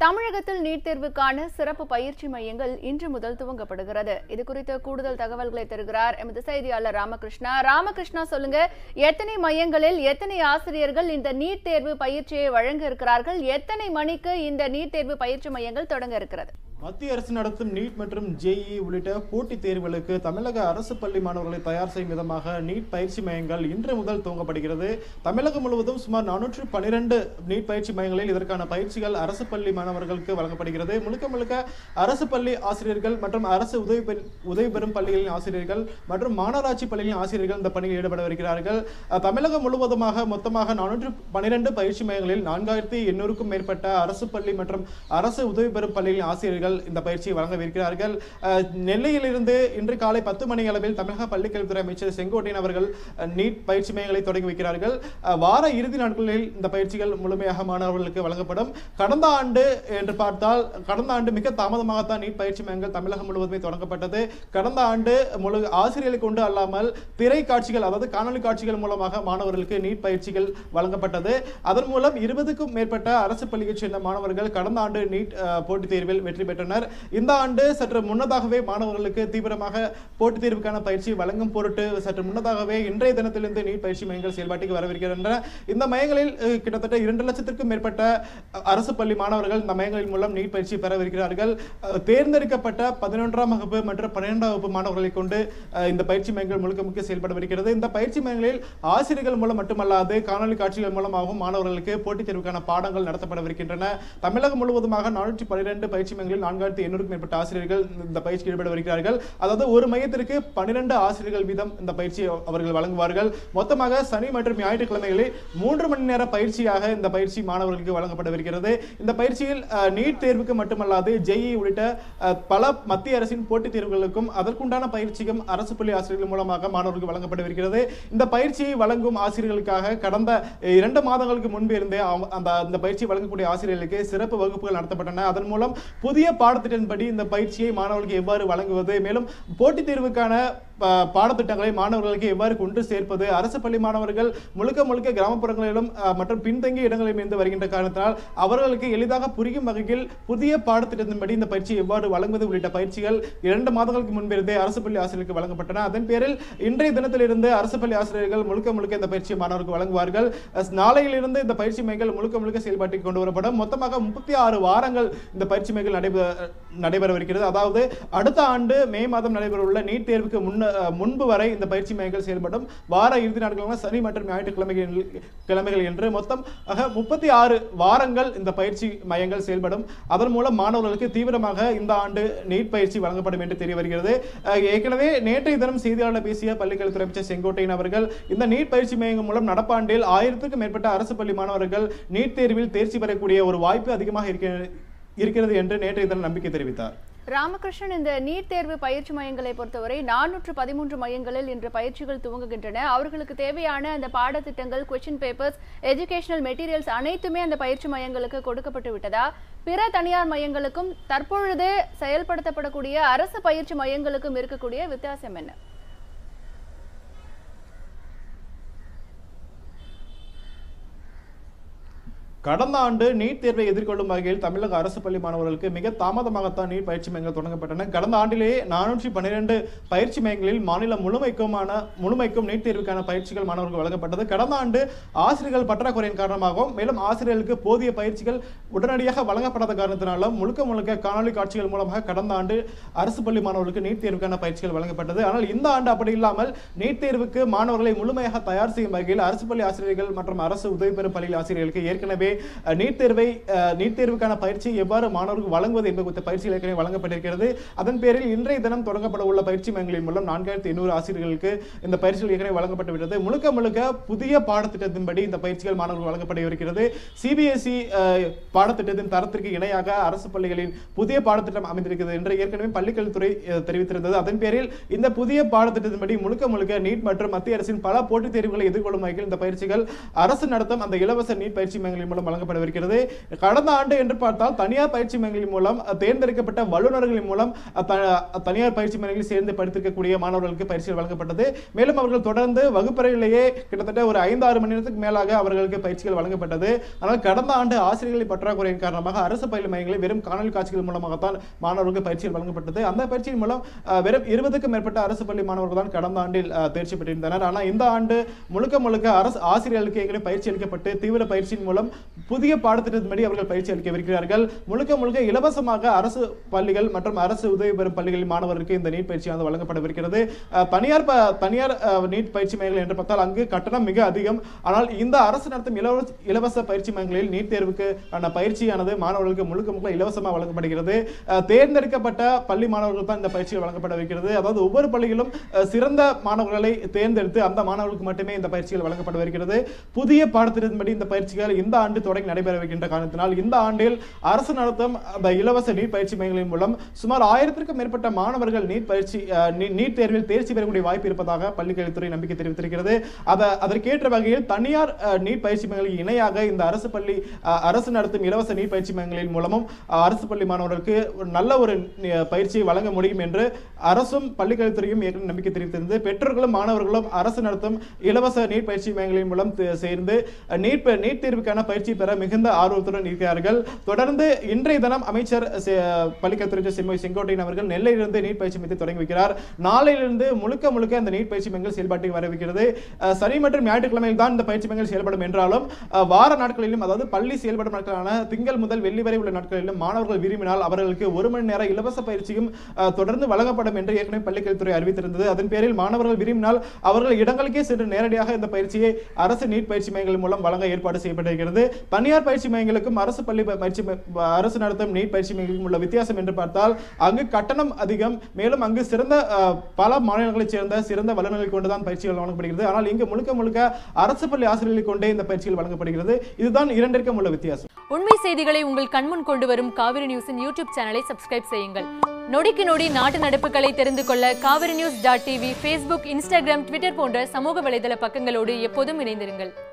தமிழகத்தில் நீட் தேர்வுக்கான சிறப்பு பயிற்சி மையங்கள் இன்று முதல் துவங்கப்படுகிறது இது குறித்த கூடுதல் தகவல்களை தருகிறார் எமது செய்தியாளர் ராமகிருஷ்ணா ராமகிருஷ்ணா சொல்லுங்க எத்தனை மையங்களில் எத்தனை ஆசிரியர்கள் இந்த நீட் தேர்வு பயிற்சியை வழங்க இருக்கிறார்கள் எத்தனை மணிக்கு இந்த நீட் தேர்வு பயிற்சி மையங்கள் தொடங்க இருக்கிறது மத்திய அரசு நடத்தும் நீட் மற்றும் ஜேஇ உள்ளிட்ட போட்டித் தேர்வுகளுக்கு தமிழக அரசு பள்ளி மாணவர்களை தயார் செய்யும் விதமாக நீட் பயிற்சி மையங்கள் இன்று முதல் துவங்கப்படுகிறது தமிழகம் முழுவதும் சுமார் நானூற்று பன்னிரண்டு நீட் பயிற்சி மையங்களில் இதற்கான பயிற்சிகள் அரசு பள்ளி மாணவர்களுக்கு வழங்கப்படுகிறது முழுக்க முழுக்க அரசு பள்ளி ஆசிரியர்கள் மற்றும் அரசு உதவி பெறும் உதவி பெறும் பள்ளிகளின் ஆசிரியர்கள் மற்றும் மாநகராட்சி பள்ளிகளின் ஆசிரியர்கள் இந்த பணியில் ஈடுபட வருகிறார்கள் அஹ், தமிழகம் முழுவதுமாக மொத்தமாக நானூற்று பன்னிரண்டு பயிற்சி மையங்களில் நான்காயிரத்தி எண்ணூறுக்கும் மேற்பட்ட அரசு பள்ளி மற்றும் அரசு உதவி பெறும் பள்ளிகளின் ஆசிரியர்கள் இந்த பயிற்சியை வழங்கவிருக்கிறார்கள் அஹ், நெல்லையிலிருந்து இன்று காலை பத்து மணி அளவில் தமிழக பள்ளிக்கல்வித்துறை அமைச்சர் செங்கோட்டையன் அவர்கள் அஹ், நீட் பயிற்சி மையங்களை தொடங்கி வைக்கிறார்கள் அஹ், வார இறுதி நாட்களில் இந்த பயிற்சிகள் முழுமையாக மாணவர்களுக்கு வழங்கப்படும் கடந்த ஆண்டு என்று பார்த்தால் கடந்த ஆண்டு மிக தாமதமாகத்தான் நீட் பயிற்சி மையங்கள் தமிழகம் முழுவதுமே தொடங்கப்பட்டது கடந்த ஆண்டு முழு ஆசிரியர்களை கொண்டு அல்லாமல் திரை காட்சிகள் அதாவது காணொலி காட்சிகள் மூலமாக மாணவர்களுக்கு நீட் பயிற்சிகள் வழங்கப்பட்டது அதன் மூலம் இருபதுக்கும் மேற்பட்ட அரசு பள்ளியைச் சேர்ந்த மாணவர்கள் கடந்த ஆண்டு நீட் அஹ், போட்டித் தேர்வில் வெற்றி பெற்றனர் இந்த ஆண்டு சற்று முன்னதாகவே மாணவர்களுக்கு தீவிரமாக போட்டித் தேர்வுக்கான பயிற்சி வழங்கும் பொருட்டு சற்று முன்னதாகவே இன்றைய தினத்திலிருந்து நீட் பயிற்சி மையங்கள் செயல்பாட்டுக்கு வரவிருக்கின்றன இந்த மையங்களில் அஹ், கிட்டத்தட்ட இரண்டு லட்சத்திற்கும் மேற்பட்ட அஹ், அரசு பள்ளி மாணவர்கள் இந்த மையங்களின் மூலம் நீட் பயிற்சி பெறவிருக்கிறார்கள் அஹ், தேர்ந்தெடுக்கப்பட்ட பதினொன்றாம் வகுப்பு மற்றும் பன்னிரெண்டாம் வகுப்பு மாணவர்களை கொண்டு அஹ், இந்த பயிற்சி மையங்கள் முழுக்க முழுக்க செயல்படவிருக்கிறது இந்த பயிற்சி மையங்களில் ஆசிரியர்கள் மூலம் மட்டுமல்லாது காணொலி காட்சிகள் மூலமாகவும் மாணவர்களுக்கு போட்டித் தேர்வுக்கான பாடங்கள் நடத்தப்படவிருக்கின்றன தமிழகம் முழுவதுமாக நானூற்றி பன்னிரெண்டு பயிற்சி மையங்களில் நான்காயிரத்தி எண்ணூறுக்கும் மேற்பட்ட ஆசிரியர்கள் இந்த பயிற்சிக்கு ஈடுபட வருகிறார்கள் அதாவது ஒரு மையத்திற்கு பன்னிரண்டு ஆசிரியர்கள் வீதம் இந்த பயிற்சியை அவர்கள் வழங்குவார்கள் மொத்தமாக சனி மற்றும் ஞாயிற்றுக்கிழமைகளில் மூன்று மணி நேர பயிற்சியாக இந்த பயிற்சி மாணவர்களுக்கு வழங்கப்படவிருக்கிறது இந்த பயிற்சியில் அஹ், நீட் தேர்வுக்கு மட்டுமல்லாது ஜெஇ உள்ளிட்ட அஹ், பல மத்திய அரசின் போட்டித் தேர்வுகளுக்கும் அதற்குண்டான பயிற்சியும் அரசு பள்ளி ஆசிரியர்கள் மூலமாக மாணவர்களுக்கு வழங்கப்படவிருக்கிறது இந்த பயிற்சியை வழங்கும் ஆசிரியர்களுக்காக கடந்த அஹ், இரண்டு மாதங்களுக்கு முன்பு இருந்தே அவங்க- அந்த அந்த பயிற்சி வழங்கக்கூடிய ஆசிரியர்களுக்கு சிறப்பு வகுப்புகள் நடத்தப்பட்டன அதன் மூலம் புதிய பாடத்திட்டத்தின்படி இந்த பயிற்சியை மாணவர்களுக்கு எவ்வாறு வழங்குவது மேலும் போட்டித் தேர்வுக்கான ப- பாடத்திட்டங்களை மாணவர்களுக்கு எவ்வாறு கொண்டு சேர்ப்பது அரசு பள்ளி மாணவர்கள் முழுக்க முழுக்க கிராமப்புறங்களிலும் அஹ், மற்றும் பின்தங்கிய இடங்களிலும் இருந்து வருகின்ற காரணத்தினால் அவர்களுக்கு எளிதாக புரியும் வகையில் புதிய பாடத்திட்டத்தின்படி இந்த பயிற்சி எவ்வாறு வழங்குவது உள்ளிட்ட பயிற்சிகள் இரண்டு மாதங்களுக்கு முன்பிருந்தே அரசு பள்ளி ஆசிரியர்களுக்கு வழங்கப்பட்டன அதன் பேரில் இன்றைய தினத்திலிருந்து அரசு பள்ளி ஆசிரியர்கள் முழுக்க முழுக்க இந்த பயிற்சியை மாணவர்களுக்கு வழங்குவார்கள் அஹ், நாளையிலிருந்து இந்த பயிற்சி மையங்கள் முழுக்க முழுக்க செயல்பாட்டுக்கு கொண்டு வரப்படும் மொத்தமாக முப்பத்தி ஆறு வாரங்கள் இந்த பயிற்சி மையங்கள் நடைபெற நடைபெறவிருக்கிறது அதாவது அடுத்த ஆண்டு மே மாதம் நடைபெறவுள்ள நீட் தேர்வுக்கு முன்ன அஹ், முன்பு வரை இந்த பயிற்சி மையங்கள் செயல்படும் வார இறுதி நாட்களான சனி மற்றும் ஞாயிற்றுக்கிழமைகள் கிழமைகள் என்று மொத்தம் ஆக முப்பத்தி ஆறு வாரங்கள் இந்த பயிற்சி மையங்கள் செயல்படும் அதன் மூலம் மாணவர்களுக்கு தீவிரமாக இந்த ஆண்டு நீட் பயிற்சி வழங்கப்படும் என்று தெரிய வருகிறது அஹ், ஏற்கனவே நேற்றைய தினம் செய்தியாளர் பேசிய பள்ளிக்கல்வித்துறை அமைச்சர் செங்கோட்டையன் அவர்கள் இந்த நீட் பயிற்சி மையங்கள் மூலம் நடப்பாண்டில் ஆயிரத்துக்கும் மேற்பட்ட அரசு பள்ளி மாணவர்கள் நீட் தேர்வில் தேர்ச்சி பெறக்கூடிய ஒரு வாய்ப்பு அதிகமாக இருக்கிற- இருக்கிறது என்று நேற்றைய தினம் நம்பிக்கை தெரிவித்தார் ராமகிருஷ்ணன் இந்த நீட் தேர்வு பயிற்சி மையங்களை பொறுத்தவரை நானூற்று பதிமூன்று மையங்களில் இன்று பயிற்சிகள் துவங்குகின்றன அவர்களுக்கு தேவையான அந்த பாடத்திட்டங்கள் கொஸ்டின் பேப்பர்ஸ் எஜுகேஷனல் மெட்டீரியல்ஸ் அனைத்துமே அந்த பயிற்சி மையங்களுக்கு கொடுக்கப்பட்டு விட்டதா பிற தனியார் மையங்களுக்கும் தற்பொழுது செயல்படுத்தப்படக்கூடிய அரசு பயிற்சி மையங்களுக்கும் இருக்கக்கூடிய வித்தியாசம் என்ன கடந்த ஆண்டு நீட் தேர்வை எதிர்கொள்ளும் வகையில் தமிழக அரசு பள்ளி மாணவர்களுக்கு மிக தாமதமாகத்தான் நீட் பயிற்சி மையங்கள் தொடங்கப்பட்டன கடந்த ஆண்டிலேயே நானூற்றி பன்னிரெண்டு பயிற்சி மையங்களில் மாநிலம் முழுமைக்குமான முழுமைக்கும் நீட் தேர்வுக்கான பயிற்சிகள் மாணவர்களுக்கு வழங்கப்பட்டது கடந்த ஆண்டு ஆசிரியர்கள் பற்றாக்குறையின் காரணமாகவும் மேலும் ஆசிரியர்களுக்கு போதிய பயிற்சிகள் உடனடியாக வழங்கப்படாத காரணத்தினாலும் முழுக்க முழுக்க காணொலி காட்சிகள் மூலமாக கடந்த ஆண்டு அரசு பள்ளி மாணவர்களுக்கு நீட் தேர்வுக்கான பயிற்சிகள் வழங்கப்பட்டது ஆனால் இந்த ஆண்டு அப்படி இல்லாமல் நீட் தேர்வுக்கு மாணவர்களை முழுமையாக தயார் செய்யும் வகையில் அரசு பள்ளி ஆசிரியர்கள் மற்றும் அரசு உதவி பெறும் பள்ளி ஆசிரியர்களுக்கு ஏற்கனவே அஹ், நீட் தேர்வை அஹ், நீட் தேர்வுக்கான பயிற்சி எவ்வாறு மாணவர்களுக்கு வழங்குவது என்பது குறித்த பயிற்சிகள் ஏற்கனவே வழங்கப்பட்டிருக்கிறது அதன் பேரில் இன்றைய தினம் தொடங்கப்பட உள்ள பயிற்சி மையங்களின் மூலம் நான்காயிரத்தி எண்ணூறு ஆசிரியர்களுக்கு இந்த பயிற்சிகள் ஏற்கனவே வழங்கப்பட்டு விட்டது முழுக்க முழுக்க புதிய பாடத்திட்டத்தின்படி இந்த பயிற்சிகள் மாணவர்களுக்கு வழங்கப்பட இருக்கிறது சிபிஎஸ்இ பாடத்திட்டத்தின் தரத்திற்கு இணையாக அரசு பள்ளிகளின் புதிய பாடத்திட்டம் அமைந்திருக்கிறது என்று ஏற்கனவே பள்ளிக்கல்வித்துறை அஹ், தெரிவித்திருந்தது அதன் பேரில் இந்த புதிய பாடத்திட்டத்தின்படி முழுக்க முழுக்க நீட் மற்றும் மத்திய அரசின் பல போட்டித் தேர்வுகளை எதிர்கொள்ளும் வகையில் இந்த பயிற்சிகள் அரசு நடத்தும் அந்த இலவச நீட் பயிற்சி மையங்களின் மூலம் மூலம் வழங்கப்படவிருக்கிறது கடந்த ஆண்டு என்று பார்த்தால் தனியார் பயிற்சி மையங்களின் மூலம் அஹ், தேர்ந்தெடுக்கப்பட்ட வல்லுநர்களின் மூலம் அஹ், த- தனியார் பயிற்சி மையங்களில் சேர்ந்து படித்திருக்கக்கூடிய மாணவர்களுக்கு பயிற்சிகள் வழங்கப்பட்டது மேலும் அவர்கள் தொடர்ந்து வகுப்பறையிலேயே கிட்டத்தட்ட ஒரு ஐந்து ஆறு மணி நேரத்துக்கு மேலாக அவர்களுக்கு பயிற்சிகள் வழங்கப்பட்டது ஆனால் கடந்த ஆண்டு ஆசிரியர்களின் பற்றாக்குறையின் காரணமாக அரசு பள்ளி மையங்களில் வெறும் காணொலி காட்சிகள் மூலமாகத்தான் மாணவர்களுக்கு பயிற்சிகள் வழங்கப்பட்டது அந்த பயிற்சியின் மூலம் அஹ், வெறும் இருபதுக்கும் மேற்பட்ட அரசு பள்ளி மாணவர்கள் தான் கடந்த ஆண்டில் அஹ், தேர்ச்சி பெற்றிருந்தனர் ஆனால் இந்த ஆண்டு முழுக்க முழுக்க அரசு ஆசிரியர்களுக்கு ஏற்கனவே பயிற்சி அளிக்கப்பட்டு தீவிர பயிற்சியின் மூலம் புதிய பாடத்திட்டத்தின்படி அவர்கள் பயிற்சி அளிக்கவிருக்கிறார்கள் முழுக்க முழுக்க இலவசமாக அரசு பள்ளிகள் மற்றும் அரசு உதவி பெறும் பள்ளிகளில் மாணவருக்கு இந்த நீட் பயிற்சியானது வழங்கப்படவிருக்கிறது அஹ், தனியார் ப- தனியார் அஹ், நீட் பயிற்சி மையங்கள் என்று பார்த்தால் அங்கு கட்டணம் மிக அதிகம் ஆனால் இந்த அரசு நடத்தும் இலவச இலவச பயிற்சி மையங்களில் நீட் தேர்வுக்கு ஆன பயிற்சியானது மாணவர்களுக்கு முழுக்க முழுக்க இலவசமாக வழங்கப்படுகிறது அஹ், தேர்ந்தெடுக்கப்பட்ட பள்ளி மாணவர்கள் தான் இந்த பயிற்சிகள் வழங்கப்பட வைக்கிறது அதாவது ஒவ்வொரு பள்ளிகளும் அஹ், சிறந்த மாணவர்களை தேர்ந்தெடுத்து அந்த மாணவர்களுக்கு மட்டுமே இந்த பயிற்சிகள் வழங்கப்பட வருகிறது புதிய பாடத்திட்டத்தின்படி இந்த பயிற்சிகள் இந்த ஆண்டு தொடங்கி நடைபெறவிருக்கின்ற காரணத்தினால் இந்த ஆண்டில் அரசு நடத்தும் அந்த இலவச நீட் பயிற்சி மையங்களின் மூலம் சுமார் ஆயிரத்திற்கும் மேற்பட்ட மாணவர்கள் நீட் பயிற்சி அஹ், நீ- நீட் தேர்வில் தேர்ச்சி பெறக்கூடிய வாய்ப்பு இருப்பதாக பள்ளிக்கல்வித்துறை நம்பிக்கை தெரிவித்திருக்கிறது அத அதற்கேற்ற வகையில் தனியார் அஹ், நீட் பயிற்சி மையங்களுக்கு இணையாக இந்த அரசு பள்ளி அஹ், அரசு நடத்தும் இலவச நீட் பயிற்சி மையங்களின் மூலமும் அஹ், அரசு பள்ளி மாணவர்களுக்கு ஒரு நல்ல ஒரு அஹ், பயிற்சியை வழங்க முடியும் என்று அரசும் பள்ளிக்கல்வித்துறையும் ஏற்கனவே நம்பிக்கை தெரிவித்திருந்தது பெற்றோர்களும் மாணவர்களும் அரசு நடத்தும் இலவச நீட் பயிற்சி மையங்களின் மூலம் தே- சேர்ந்து அஹ், நீட் ப- நீட் தேர்வுக்கான பயிற்சி பெற மிகுந்த ஆர்வத்துடன் இருக்கிறார்கள் தொடர்ந்து இன்றைய தினம் அமைச்சர் செ- பள்ளிக்கல்வித்துறை செம்மொழி செங்கோட்டையன் அவர்கள் நெல்லையிலிருந்து நீட் பயிற்சி மையத்தை தொடங்கி வைக்கிறார் நாளையிலிருந்து முழுக்க முழுக்க அந்த நீட் பயிற்சி மையங்கள் செயல்பாட்டுக்கு வரவிருக்கிறது அஹ், சனி மற்றும் ஞாயிற்றுக்கிழமையில் தான் இந்த பயிற்சி மையங்கள் செயல்படும் என்றாலும் அஹ், வார நாட்களிலும் அதாவது பள்ளி செயல்படும் நாட்களான திங்கள் முதல் வெள்ளி வரை உள்ள நாட்களிலும் மாணவர்கள் விரும்பினால் அவர்களுக்கு ஒரு மணி நேர இலவச பயிற்சியும் அஹ், தொடர்ந்து வழங்கப்படும் என்று ஏற்கனவே பள்ளிக்கல்வித்துறை அறிவித்திருந்தது அதன் பேரில் மாணவர்கள் விரும்பினால் அவர்கள் இடங்களுக்கே சென்று நேரடியாக இந்த பயிற்சியை அரசு நீட் பயிற்சி மையங்கள் மூலம் வழங்க ஏற்பாடு செய்யப்பட்டிருக்கிறது தனியார் பயிற்சி மையங்களுக்கும் அரசு பள்ளி ப- பயிற்சி மை- அரசு நடத்தும் நீட் பயிற்சி மையங்களுக்கும் உள்ள வித்தியாசம் என்று பார்த்தால் அங்கு கட்டணம் அதிகம் மேலும் அங்கு சிறந்த அஹ், பல மாநிலங்களைச் சேர்ந்த சிறந்த வல்லுநர்களை கொண்டுதான் பயிற்சிகள் வழங்கப்படுகிறது ஆனால் இங்கு முழுக்க முழுக்க அரசு பள்ளி ஆசிரியர்களை கொண்டே இந்த பயிற்சிகள் வழங்கப்படுகிறது இதுதான் இரண்டிற்கும் உள்ள வித்தியாசம் உண்மை செய்திகளை உங்கள் கண்முன் கொண்டு வரும் காவிரி நியூஸின் யூடியூப் சேனலை சப்ஸ்கிரைப் செய்யுங்கள் நொடிக்கு நொடி நாட்டு நடப்புகளை தெரிந்து கொள்ள Kaveri news dot TV Facebook Instagram Twitter போன்ற சமூக வலைதள பக்கங்களோடு எப்போதும் இணைந்திருங்கள்